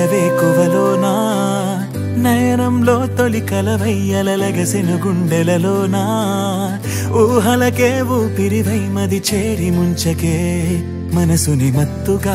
వేకువలోనా నయనంలో తొలి కలవయ్యలగసిన గుండెలలోనా ఊహలకే ఊపిరివై మది చేరి ముంచకే మనసుని మత్తుగా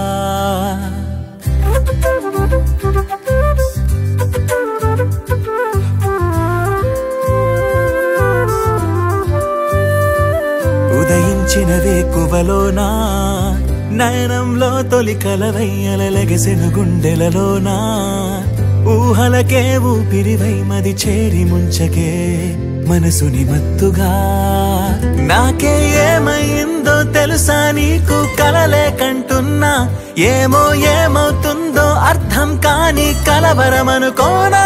ఉదయించిన వేకువలోనా నయనంలో తొలి కలవయ్యలగసిన గుండెలలోనా ఊహలకే ఊపిరివై మది చేరి ముంచకే మనసుని మత్తుగా నాకే ఏమైందో తెలుసా నీకు కలలే కంటున్నా ఏమో ఏమవుతుందో అర్థం కాని కలవరమనుకోనా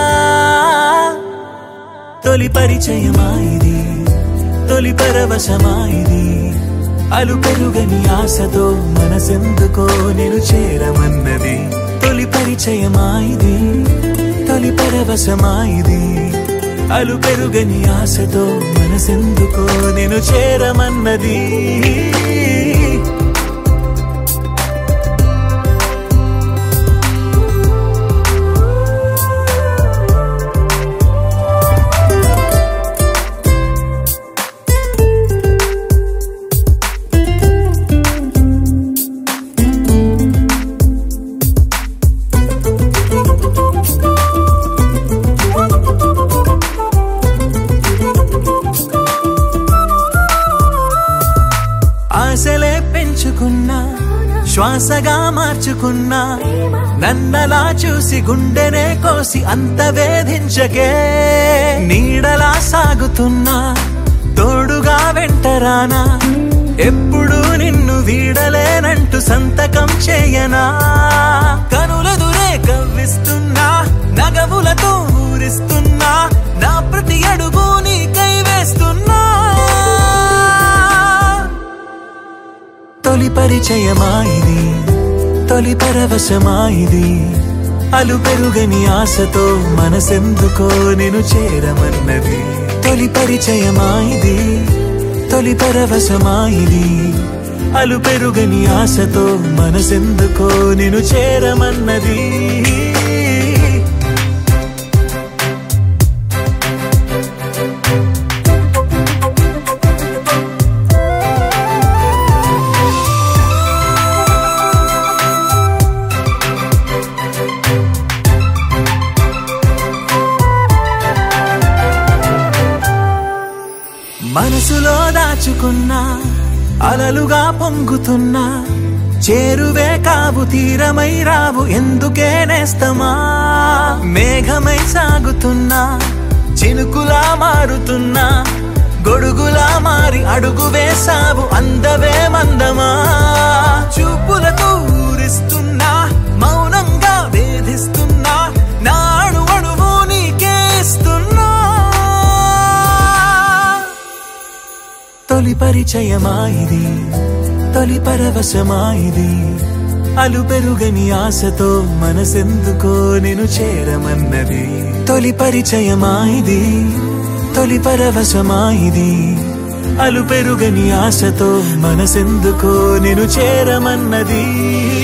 తొలి పరిచయమా ఇది తొలి పరవశమా ఇది అలు పెరుగని ఆశతో మనసెందుకో నేను చేరమన్నది తొలి పరిచయమా ఇది తొలి పరవశమా ఇది అలు పెరుగని ఆశతో మనసెందుకో నేను చేరమన్నది ఆశలే పెంచుకున్నా శ్వాసగా మార్చుకున్నా నన్నలా చూసి గుండెనే కోసి అంత వేధించకే నీడలా సాగుతున్నా తోడుగా వెంటరానా ఎప్పుడు నిన్ను వీడలేనంటూ సంతకం చేయనా కనులదురే కవ్విస్తున్నా నగవులతో ఊరిస్తున్నా నా ప్రతి అడుగు నీకై వేస్తున్నా తొలి పరిచయమా ఇది తొలి పరవశమా ఇది అలు పెరుగని ఆశతో మనసెందుకో నేను చేరమన్నది తొలి పరిచయమా ఇది తొలి పరవశమా ఇది అలు పెరుగని ఆశతో మనసెందుకో నేను చేరమన్నది మనసులో దాచుకున్నా అలలుగా పొంగుతున్నా చేరువే కావు తీరమై రావు ఎందుకే నేస్తమా మేఘమై సాగుతున్నా చినుకులా మారుతున్నా గొడుగులా మారి అడుగు వేసావు అందవే మందమా చూపులతో ఊరిస్తున్నా మౌనంగా వేధిస్తున్నా నాడు అడుగు నీకే ఇస్తున్నా తొలి పరిచయమా ఇది తొలి పరవశమా ఇది అలు పెరుగని ఆశతో మనసెందుకో నేను చేరమన్నది తొలి పరిచయమా ఇది తొలి పరవశమా ఇది అలు పెరుగని ఆశతో మనసెందుకో నేను చేరమన్నది